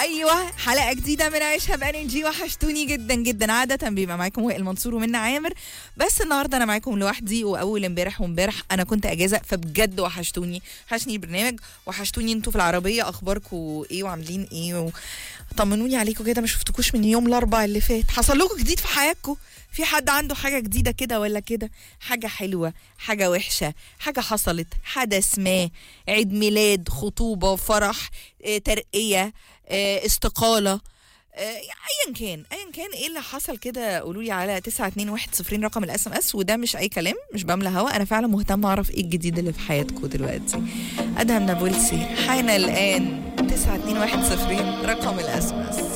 ايوه حلقه جديده من عيشها بانرجي وحشتوني جدا جدا عاده بيبقى معاكم وائل منصور ومنى عامر بس النهارده انا معاكم لوحدي واول امبارح وامبارح انا كنت اجازه فبجد وحشتوني وحشني البرنامج وحشتوني انتوا في العربيه اخباركم ايه وعاملين ايه و... طمنوني عليكم كده ما شفتكوش من يوم الاربع اللي فات حصل لكم جديد في حياتكم في حد عنده حاجة جديدة كده ولا كده حاجة حلوة حاجة وحشة حاجة حصلت حدث ما عيد ميلاد خطوبة فرح آه، ترقية آه، استقالة آه، ايا كان ايا كان ايه اللي حصل كده قولوا لي على 921 رقم الاس ام اس وده مش اي كلام مش بملى هوا انا فعلا مهتمه اعرف ايه الجديد اللي في حياتكم دلوقتي ادهم نابلسي حان الان 921 رقم الاس ام اس